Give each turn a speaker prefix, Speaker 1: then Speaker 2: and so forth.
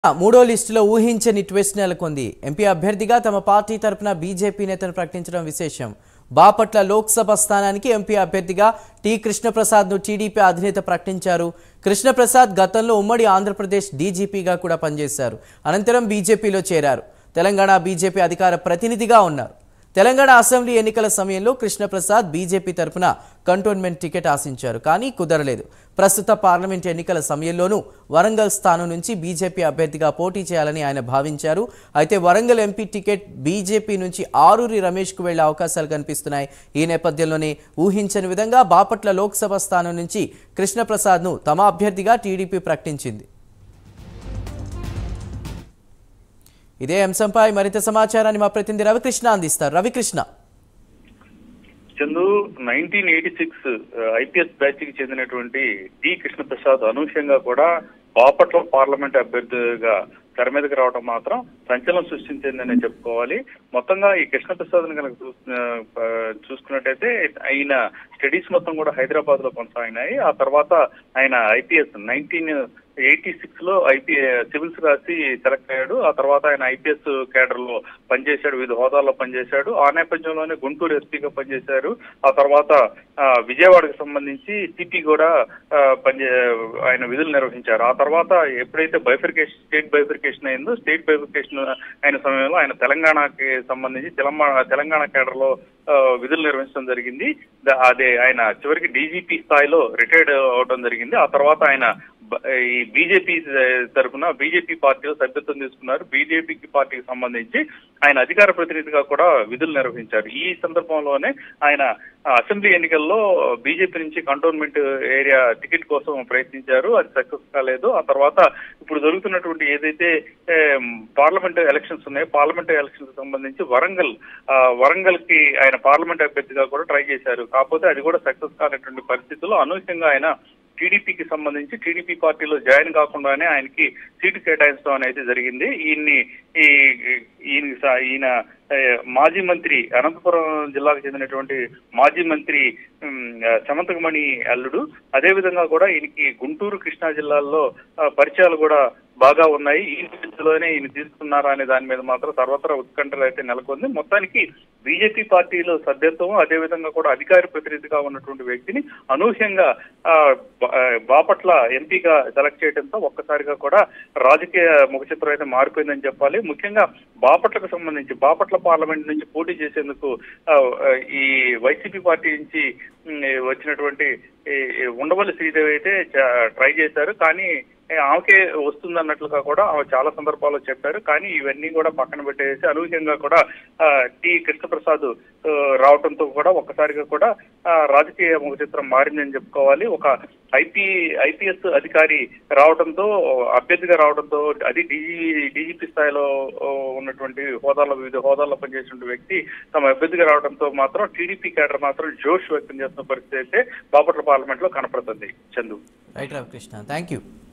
Speaker 1: మూడో లిస్టులో ఊహించని ట్విస్ట్ నెలకొంది ఎంపీ అభ్యర్థిగా తమ పార్టీ తరపున బీజేపీ నేతను ప్రకటించడం విశేషం బాపట్ల లోక్సభ స్థానానికి ఎంపీ అభ్యర్థిగా టి కృష్ణప్రసాద్ను టీడీపీ అధినేత ప్రకటించారు కృష్ణప్రసాద్ గతంలో ఉమ్మడి ఆంధ్రప్రదేశ్ డీజీపీగా కూడా పనిచేశారు అనంతరం బీజేపీలో చేరారు తెలంగాణ బీజేపీ అధికార ప్రతినిధిగా ఉన్నారు తెలంగాణ అసెంబ్లీ ఎన్నికల సమయంలో కృష్ణప్రసాద్ బీజేపీ తరపున కంటోన్మెంట్ టికెట్ ఆశించారు కానీ కుదరలేదు ప్రస్తుత పార్లమెంట్ ఎన్నికల సమయంలోనూ వరంగల్ స్థానం నుంచి బీజేపీ అభ్యర్థిగా పోటీ చేయాలని ఆయన భావించారు అయితే వరంగల్ ఎంపీ టికెట్ బీజేపీ నుంచి ఆరూరి రమేష్కు వెళ్లే అవకాశాలు కనిపిస్తున్నాయి ఈ నేపథ్యంలోనే ఊహించని విధంగా బాపట్ల లోక్సభ స్థానం నుంచి కృష్ణప్రసాద్ను తమ అభ్యర్థిగా టీడీపీ ప్రకటించింది ఇదే అంశంపై మరింత సమాచారాన్ని మా ప్రతినిధి రవికృష్ణ అందిస్తారు Ravikrishna
Speaker 2: Chandu nineteen eighty six IPS batch కి చెందినటువంటి టి కృష్ణప్రసాద్ అనూహ్యంగా కూడా బాపట్ల పార్లమెంట్ అభ్యర్థిగా తెర మీదకి రావడం మాత్రం సంచలనం సృష్టించిందని చెప్పుకోవాలి మొత్తంగా ఈ కృష్ణప్రసాద్ కనుక చూస్- ఆ, చూసుకున్నట్టయితే ఆయన స్టడీస్ మొత్తం కూడా హైదరాబాద్ లో కొనసాగినాయి ఆ తర్వాత ఆయన ఐపీఎస్ నైన్టీన్ ఎయిటీ సిక్స్ లో ఐపీ సివిల్స్ రాసి సెలెక్ట్ అయ్యాడు ఆ తర్వాత ఆయన ఐపీఎస్ కేడర్ లో పనిచేశాడు వివిధ హోదాల్లో పనిచేశాడు ఆ నేపథ్యంలోనే గుంటూరు ఎస్పీగా పనిచేశారు ఆ తర్వాత ఆ, విజయవాడకు సంబంధించి సిపి కూడా ఆ, పనిచే ఆయన విధులు నిర్వహించారు ఆ తర్వాత ఎప్పుడైతే బైఫికేషన్ స్టేట్ బైఫికేషన్ అయిందో స్టేట్ బైఫికేషన్ అయిన సమయంలో ఆయన తెలంగాణకి సంబంధించి తెలంగాణ తెలంగాణ కేడర్ లో ఆ, విధులు నిర్వహించడం జరిగింది ద- అదే ఆయన చివరికి డీజీపీ స్థాయిలో రిటైర్డ్ అవడం జరిగింది ఆ తర్వాత ఆయన బ- ఈ బీజేపీ తరఫున బీజేపీ పార్టీలో సభ్యత్వం తీసుకున్నారు బీజేపీకి పార్టీకి సంబంధించి ఆయన అధికార ప్రతినిధిగా కూడా విధులు నిర్వహించారు ఈ సందర్భంలోనే ఆయన ఆ, అసెంబ్లీ ఎన్నికల్లో బీజేపీ నుంచి కంటోన్మెంట్ ఏరియా టికెట్ కోసం ప్రయత్నించారు అది సక్సెస్ కాలేదు ఆ తర్వాత ఇప్పుడు జరుగుతున్నటువంటి ఏదైతే పార్లమెంట్ ఎలక్షన్స్ ఉన్నాయో పార్లమెంట్ ఎలక్షన్స్ సంబంధించి వరంగల్ ఆ, వరంగల్ కి ఆయన పార్లమెంట్ అభ్యర్థిగా కూడా ట్రై చేశారు కాకపోతే అది కూడా సక్సెస్ కానటువంటి పరిస్థితుల్లో అనూహ్యంగా ఆయన టీడీపీకి సంబంధించి టీడీపీ పార్టీలో జాయిన్ కాకుండానే ఆయనకి సీటు కేటాయించడం అనేది జరిగింది ఈయన్ని ఈ ఈయన స- ఈయన ఏ, మాజీ మంత్రి అనంతపురం జిల్లాకు చెందినటువంటి మాజీ మంత్రి ఉమ్, సమంతకమణి అల్లుడు అదే విధంగా కూడా ఈయనకి గుంటూరు కృష్ణా జిల్లాల్లో ఆ, పరిచయాలు కూడా బాగా ఉన్నాయి ఈ నేపథ్యంలోనే ఈయన తీసుకున్నారా అనే దాని మీద మాత్రం సర్వత్రా ఉత్కంఠలు అయితే నెలకొంది మొత్తానికి బీజేపీ పార్టీలో సభ్యత్వం అదే విధంగా కూడా అధికార ప్రతినిధిగా ఉన్నటువంటి వ్యక్తిని అనూహ్యంగా ఆ, బా- ఆ, బాపట్ల ఎంపీగా సెలెక్ట్ చేయడంతో ఒక్కసారిగా కూడా రాజకీయ ముఖ చిత్రం అయితే మారిపోయిందని చెప్పాలి ముఖ్యంగా బాపట్లకు సంబంధించి బాపట్ల పార్లమెంట్ నుంచి పోటీ చేసేందుకు ఆ, ఆ, ఈ వైసీపీ పార్టీ నుంచి ఉమ్, వచ్చినటువంటి ఈ ఈ ఉండవల్లి శ్రీదేవి అయితే చ- ట్రై చేశారు కానీ ఏ, ఆమెకే వస్తుందన్నట్లుగా కూడా ఆమె చాలా సందర్భాల్లో చెప్పారు కానీ ఇవన్నీ కూడా పక్కన పెట్టేసి అనూహ్యంగా కూడా ఆ, టి కృష్ణప్రసాద్ ఆ, రావడంతో కూడా ఒక్కసారిగా కూడా ఆ, రాజకీయ ముఖ చిత్రం మారిందని చెప్పుకోవాలి ఒక ఐపీ ఐపీఎస్ అధికారి రావడంతో అభ్యర్థిగా రావడంతో అది డీజీ డీజీపీ స్థాయిలో ఆ, ఉన్నటువంటి హోదాల్లో వివిధ హోదాల్లో పనిచేసిన వ్యక్తి తమ అభ్యర్థిగా రావడంతో మాత్రం టీడీపీ కేడర్ మాత్రం జోష్ వ్యక్తం చేస్తున్న పరిస్థితి అయితే బాపట్ల పార్లమెంట్ లో కనపడుతుంది Chandu
Speaker 1: right Ravikrishna thank you